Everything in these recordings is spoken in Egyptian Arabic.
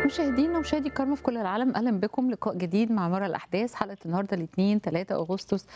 مشاهدينا ومشاهدي الكرام في كل العالم اهلا بكم لقاء جديد مع مرة الاحداث حلقه النهارده الاثنين 3 اغسطس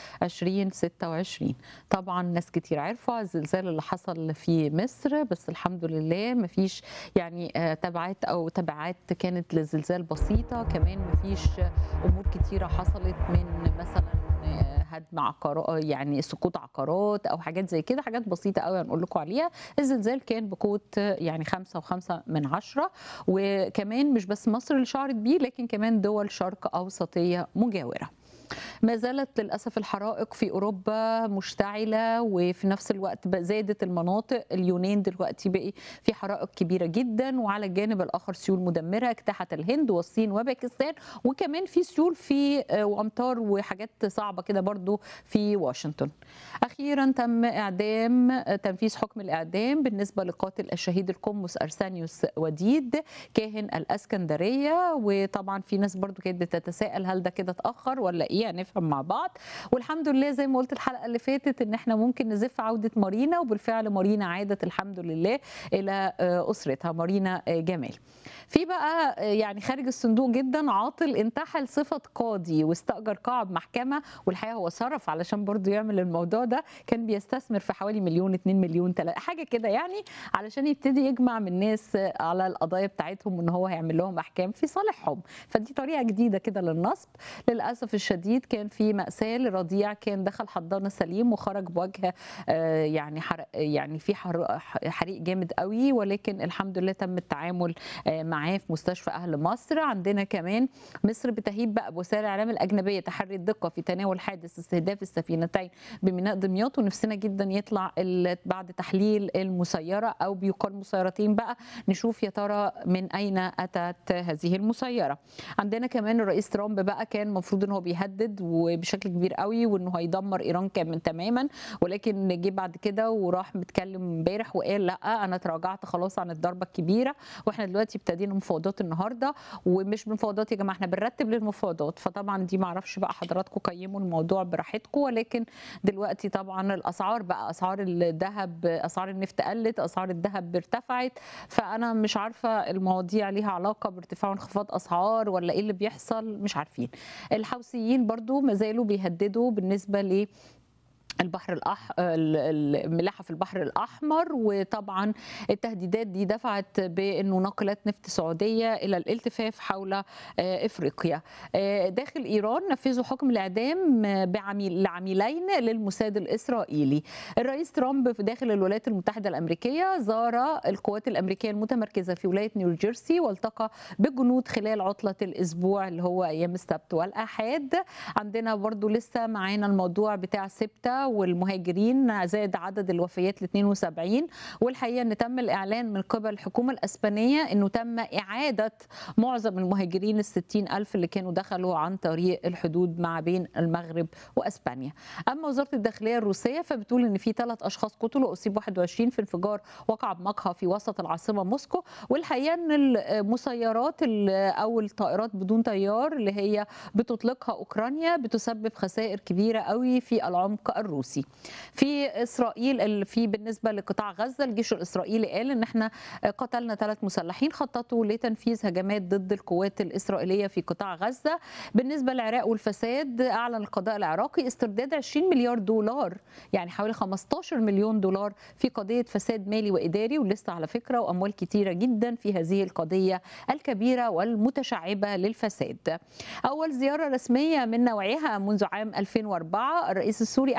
2026 طبعا ناس كتير عارفه الزلزال اللي حصل في مصر بس الحمد لله مفيش يعني آه، تبعات او تبعات كانت للزلزال بسيطه كمان مفيش امور كتيره حصلت من مثلا آه، هدم عقارات يعني سقوط عقارات او حاجات زي كده حاجات بسيطه قوي هنقول لكم عليها الزلزال كان بقوه آه، يعني خمسة وخمسة من عشرة وكمان مش بس مصر اللي شعرت بيه لكن كمان دول شرق أوسطية مجاورة ما زالت للأسف الحرائق في أوروبا مشتعلة وفي نفس الوقت بقى زادت المناطق اليونان دلوقتي بقي في حرائق كبيرة جدا وعلى الجانب الآخر سيول مدمرة اجتاحت الهند والصين وباكستان وكمان في سيول في آه، وأمطار وحاجات صعبة كده برضو في واشنطن أخيرا تم إعدام آه، تنفيذ حكم الإعدام بالنسبة لقاتل الشهيد القمص أرسانيوس وديد كاهن الاسكندريه وطبعا في ناس برضو كانت بتتساءل هل ده كده اتاخر ولا ايه هنفهم مع بعض والحمد لله زي ما قلت الحلقه اللي فاتت ان احنا ممكن نزف عوده مارينا وبالفعل مارينا عادت الحمد لله الى آه، اسرتها مارينا آه، جمال في بقى آه، يعني خارج الصندوق جدا عاطل انتحل صفه قاضي واستاجر قاعه بمحكمه والحقيقه هو صرف علشان برضو يعمل الموضوع ده كان بيستثمر في حوالي مليون 2 مليون 3 حاجه كده يعني علشان يبتدي يجمع من الناس على القضايا بتاعتهم وان هو هيعمل لهم احكام في صالحهم فدي طريقه جديده كده للنصب للاسف الشديد كان في ماساه لرضيع كان دخل حضانه سليم وخرج بوجه آه، يعني حرق يعني في حر- حريق جامد قوي ولكن الحمد لله تم التعامل آه، معاه في مستشفى اهل مصر عندنا كمان مصر بتهيب بقى بوسائل الاعلام الاجنبيه تحري الدقه في تناول حادث استهداف السفينتين بميناء دمياط ونفسنا جدا يطلع ال- بعد تحليل المسيره او بيقال مسيرتين بقى نشوف يا ترى من اين اتت هذه المسيره عندنا كمان الرئيس ترامب بقى كان المفروض ان هو بيهدد وبشكل كبير قوي وانه هيدمر ايران كمان تماما ولكن جه بعد كده وراح متكلم امبارح وقال لا انا تراجعت خلاص عن الضربه الكبيره واحنا دلوقتي ابتدينا مفاوضات النهارده ومش مفاوضات يا جماعه احنا بنرتب للمفاوضات فطبعا دي معرفش بقى حضراتكم قيموا الموضوع براحتكم ولكن دلوقتي طبعا الاسعار بقى اسعار الذهب اسعار النفط قلت اسعار الذهب ارتفعت فانا مش عارفه المواضيع ليها علاقه بارتفاع وانخفاض اسعار ولا ايه اللي بيحصل مش عارفين الحوثيين برضو ما زالوا بيهددوا بالنسبه ل البحر الأح... ال- الملاحة في البحر الأحمر وطبعا التهديدات دي دفعت بأنه ناقلات نفط سعودية إلى الالتفاف حول آه، إفريقيا آه، داخل إيران نفذوا حكم الإعدام آه، بعميل لعميلين للموساد الإسرائيلي الرئيس ترامب في داخل الولايات المتحدة الأمريكية زار القوات الأمريكية المتمركزة في ولاية نيوجيرسي والتقى بالجنود خلال عطلة الأسبوع اللي هو أيام السبت والأحد عندنا برضو لسه معانا الموضوع بتاع سبتة والمهاجرين زاد عدد الوفيات ل 72 والحقيقة أن تم الإعلان من قبل الحكومة الأسبانية أنه تم إعادة معظم المهاجرين الستين ألف اللي كانوا دخلوا عن طريق الحدود مع بين المغرب وأسبانيا أما وزارة الداخلية الروسية فبتقول أن في ثلاث أشخاص قتلوا وأصيب 21 في انفجار وقع بمقهى في وسط العاصمة موسكو والحقيقة أن المسيرات ال- أو الطائرات بدون طيار اللي هي بتطلقها أوكرانيا بتسبب خسائر كبيرة قوي في العمق الروسي في إسرائيل ال- في بالنسبة لقطاع غزة الجيش الإسرائيلي قال أن احنا قتلنا ثلاث مسلحين خططوا لتنفيذ هجمات ضد القوات الإسرائيلية في قطاع غزة بالنسبة للعراق والفساد أعلن القضاء العراقي استرداد 20 مليار دولار يعني حوالي 15 مليون دولار في قضية فساد مالي وإداري ولسه على فكرة وأموال كتيرة جدا في هذه القضية الكبيرة والمتشعبة للفساد أول زيارة رسمية من نوعها منذ عام 2004 الرئيس السوري